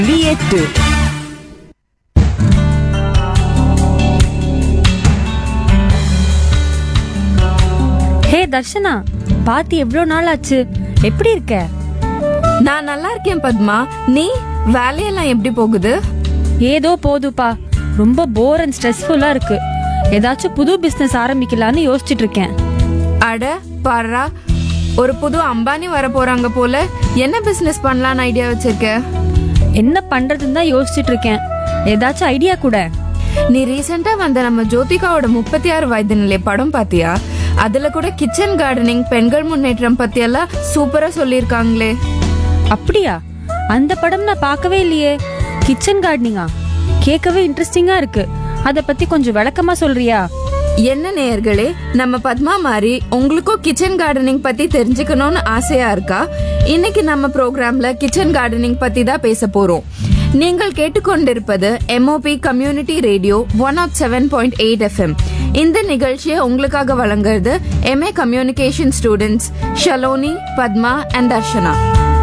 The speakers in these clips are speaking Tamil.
எட்டு ஹே தர்ஷனா பாத்தி எவ்வளோ நாள் ஆச்சு எப்படி இருக்க நான் நல்லா இருக்கேன் பத்மா நீ வேலையெல்லாம் எப்படி போகுது ஏதோ போதுப்பா ரொம்ப போர் அண்ட் ஸ்ட்ரெஸ்ஃபுல்லா இருக்கு ஏதாச்சும் புது பிசினஸ் ஆரம்பிக்கலான்னு யோசிச்சுட்டு இருக்கேன் அட பாரா ஒரு புது அம்பானி வர போறாங்க போல என்ன பிசினஸ் பண்ணலாம்னு ஐடியா வச்சிருக்க என்ன பண்றதுன்னு தான் யோசிச்சுட்டு இருக்கேன் ஏதாச்சும் ஐடியா கூட நீ ரீசெண்டா வந்த நம்ம ஜோதிகாவோட முப்பத்தி ஆறு வயது நிலை படம் பாத்தியா அதுல கூட கிச்சன் கார்டனிங் பெண்கள் முன்னேற்றம் பத்தி எல்லாம் சூப்பரா சொல்லியிருக்காங்களே அப்படியா அந்த படம் நான் பார்க்கவே இல்லையே கிச்சன் கார்டனிங்கா கேட்கவே இன்ட்ரெஸ்டிங்கா இருக்கு அத பத்தி கொஞ்சம் விளக்கமா சொல்றியா என்ன நேயர்களே நம்ம பத்மா மாதிரி உங்களுக்கும் கிச்சன் கார்டனிங் பத்தி தெரிஞ்சுக்கணும்னு ஆசையா இருக்கா இன்னைக்கு நம்ம ப்ரோக்ராம்ல கிச்சன் கார்டனிங் பத்தி தான் பேச போறோம் நீங்கள் கேட்டுக்கொண்டிருப்பது MOP community radio one nought seven point eight FM இந்த நிகழ்ச்சியை உங்களுக்காக வழங்குறது MA communication students Shaloni Padma and Darshana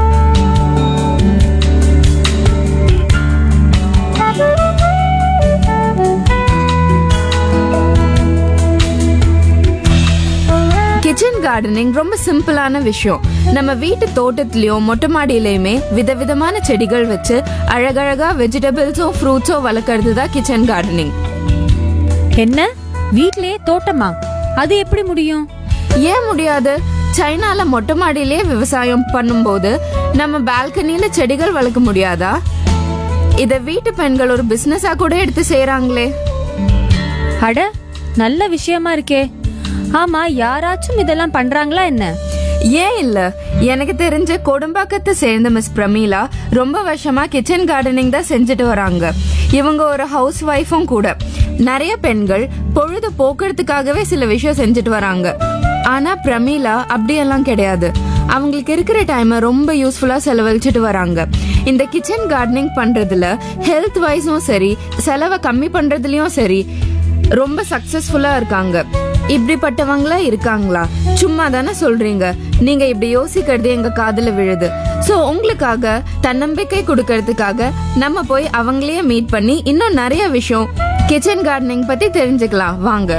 kitchen gardening ரொம்ப சிம்பிளான விஷயம் நம்ம வீட்டு தோட்டத்திலயும் மொட்டை மாடியிலயுமே விதவிதமான செடிகள் வச்சு அழகழகா வெஜிடபிள்ஸும் ஃப்ரூட்ஸும் வளர்க்கறது தான் கிச்சன் கார்டனிங் என்ன வீட்லயே தோட்டமா அது எப்படி முடியும் ஏன் முடியாது சைனால மொட்டை மாடியிலே விவசாயம் பண்ணும்போது நம்ம பால்கனில செடிகள் வளர்க்க முடியாதா இத வீட்டு பெண்கள் ஒரு பிசினஸா கூட எடுத்து செய்றாங்களே அட நல்ல விஷயமா இருக்கே ஆமா யாராச்சும் இதெல்லாம் பண்றாங்களா என்ன ஏன் இல்ல எனக்கு தெரிஞ்ச கொடும்பாக்கத்தை சேர்ந்த மிஸ் பிரமீளா ரொம்ப வருஷமா கிச்சன் கார்டனிங் தான் செஞ்சுட்டு வராங்க இவங்க ஒரு ஹவுஸ் ஒய்ஃபும் கூட நிறைய பெண்கள் பொழுது போக்குறதுக்காகவே சில விஷயம் செஞ்சுட்டு வராங்க ஆனா பிரமீளா அப்படியெல்லாம் கிடையாது அவங்களுக்கு இருக்கிற டைமை ரொம்ப யூஸ்ஃபுல்லா செலவழிச்சிட்டு வராங்க இந்த கிச்சன் கார்டனிங் பண்றதுல ஹெல்த் வைஸும் சரி செலவை கம்மி பண்றதுலயும் சரி ரொம்ப சக்சஸ்ஃபுல்லா இருக்காங்க இப்படிப்பட்டவங்களா இருக்காங்களா சும்மா தானே சொல்றீங்க நீங்க இப்படி யோசிக்கிறது எங்க காதுல விழுது சோ உங்களுக்காக தன்னம்பிக்கை கொடுக்கறதுக்காக நம்ம போய் அவங்களையே மீட் பண்ணி இன்னும் நிறைய விஷயம் கிச்சன் கார்டனிங் பத்தி தெரிஞ்சுக்கலாம் வாங்க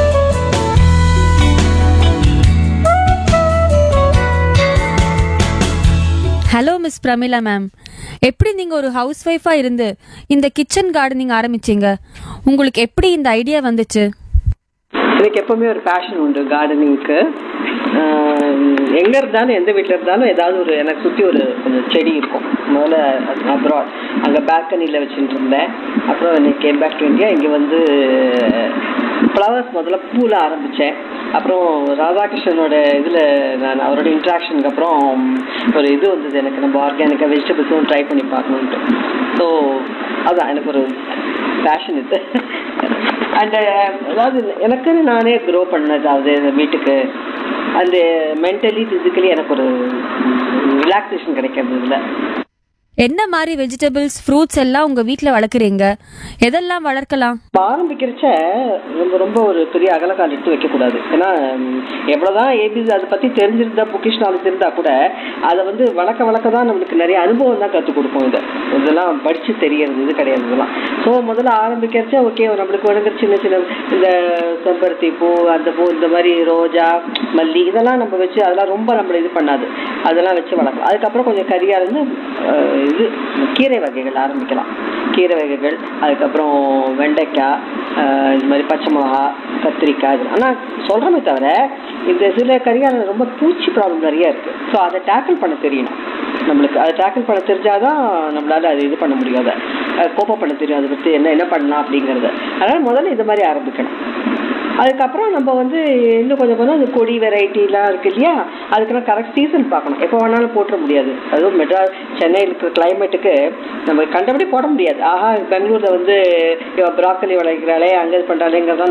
ஹலோ மிஸ் பிரமிளா மேம் எப்படி நீங்க ஒரு ஹவுஸ் ஒய்ஃபா இருந்து இந்த கிச்சன் கார்டனிங் ஆரம்பிச்சீங்க உங்களுக்கு எப்படி இந்த ஐடியா வந்துச்சு எனக்கு எப்பவுமே ஒரு பேஷன் உண்டு கார்டனிங்க்கு எங்க இருந்தாலும் எந்த வீட்டில் இருந்தாலும் ஏதாவது ஒரு எனக்கு சுற்றி ஒரு கொஞ்சம் செடி இருக்கும் முதல்ல அப்ராட் அங்கே பால்கனியில் வச்சுட்டு இருந்தேன் அப்புறம் எனக்கு கேம் பேக் டு இந்தியா இங்கே வந்து ஃப்ளவர்ஸ் முதல்ல பூவில் ஆரம்பித்தேன் அப்புறம் ராதாகிருஷ்ணனோட இதில் நான் அவரோட இன்ட்ராக்ஷனுக்கு அப்புறம் ஒரு இது வந்தது எனக்கு நம்ம ஆர்கானிக்காக வெஜிடபிள்ஸும் ட்ரை பண்ணி பார்க்கணுன்ட்டு ஸோ அதான் எனக்கு ஒரு பேஷன் இது அண்ட் அதாவது எனக்குன்னு நானே க்ரோ பண்ணது அது வீட்டுக்கு அந்த மென்டலி ஃபிசிக்கலி எனக்கு ஒரு ரிலாக்ஸேஷன் கிடைக்கிறது இதில் என்ன மாதிரி வெஜிடபிள்ஸ் ஃப்ரூட்ஸ் எல்லாம் உங்க வீட்ல வளர்க்குறீங்க எதெல்லாம் வளர்க்கலாம் ஆரம்பிக்கிறச்ச ரொம்ப ரொம்ப ஒரு பெரிய அகலக்கால் எடுத்து வைக்கக்கூடாது ஏன்னா ம், எவ்வளவுதான் ஏபிசி அதை பத்தி தெரிஞ்சிருந்தா புக்கிஷ் நாலேஜ் இருந்தா கூட அதை வந்து வளர்க்க வளர்க்க தான் நம்மளுக்கு நிறைய அனுபவம் தான் கற்றுக் கொடுக்கும் இது இதெல்லாம் படிச்சு தெரியறது இது கிடையாது இதெல்லாம் ஸோ முதல்ல ஆரம்பிக்கிறச்ச ஓகே நம்மளுக்கு வேணுங்கிற சின்ன சின்ன இந்த செம்பருத்தி பூ அந்த பூ இந்த மாதிரி ரோஜா மல்லி இதெல்லாம் நம்ம வச்சு அதெல்லாம் ரொம்ப நம்மளை இது பண்ணாது அதெல்லாம் வச்சு வளர்க்கலாம் அதுக்கப்புறம் கொஞ்சம் கரியா இருந்து அஹ், இது கீரை வகைகள் ஆரம்பிக்கலாம் கீரை வகைகள் அதுக்கப்புறம் வெண்டைக்காய் ஆஹ் இது மாதிரி பச்சை மிளகா கத்திரிக்காய் இது ஆனால் சொல்கிறோமே தவிர இந்த சில கரிகால ரொம்ப பூச்சி ப்ராப்ளம் நிறைய இருக்குது ஸோ அதை டேக்கிள் பண்ண தெரியணும் நம்மளுக்கு அதை டேக்கிள் பண்ண தெரிஞ்சாதான் நம்மளால அது இது பண்ண முடியாது கோப்ப பண்ண தெரியும் அதை பற்றி என்ன என்ன பண்ணலாம் அப்படிங்கிறது அதனால் முதல்ல இது மாதிரி ஆரம்பிக்கணும் அதுக்கப்புறம் நம்ம வந்து இன்னும் கொஞ்சம் கொஞ்சம் இந்த கொடி வெரைட்டிலாம் இருக்கு இல்லையா அதுக்கெல்லாம் கரெக்ட் சீசன் பார்க்கணும் எப்போ வேணாலும் போட்டுற முடியாது அதுவும் மெட்ராஸ் சென்னையில் இருக்கிற கிளைமேட்டுக்கு நம்ம கண்டபடி போட முடியாது ஆஹா பெங்களூரில் வந்து ப்ராக்கலி விளைக்கிறாளே அங்கே இது பண்ணுறாளேங்கிறதா